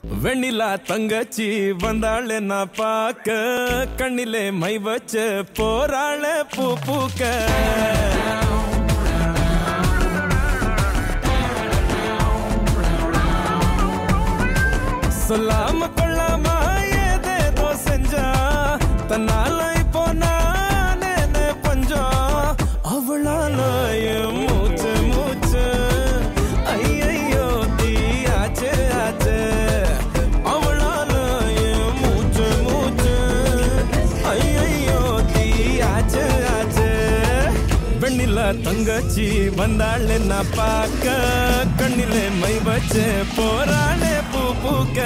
வெண்ணிலா தங்கச்சி வந்தாளே நான் பார்க்க கண்ணிலே மை வச்ச போறாளே பூ பூக்க சொல்லாம கொள்ளாம ஏதேதோ செஞ்சா தன்னால இப்போ நானே பஞ்சம் அவளால என் மூச்சு மூச்சு ஐயையோ தீயாச்சு ஆச்சு அவளால என் மூச்சு மூச்சு ஐயையோ தீயாச்சு ஆச்சு வெண்ணில தங்கச்சி வந்தாளே நான் பார்க்க கண்ணிலே மை வச்சு போறாளே பூ பூக்க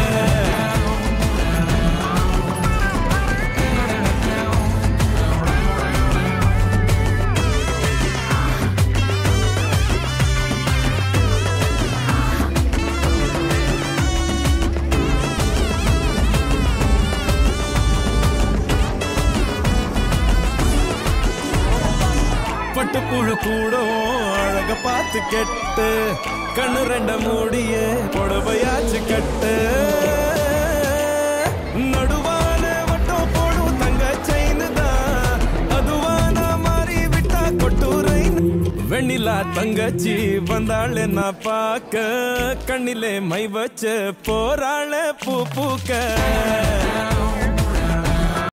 பட்டுப்புழு கூடும் அழக பார்த்து கெட்டு கண்ணு ரெண்ட மூடிய புடவையாச்சு கட்டு நடுவான வட்டம் போடும் தங்க செயின் தான் அதுவான மாறி விட்டா கொட்டுரை வெண்ணிலா தங்கச்சி வந்தாளே நான் பார்க்க கண்ணிலே மை வச்ச போறாளே பூ பூக்க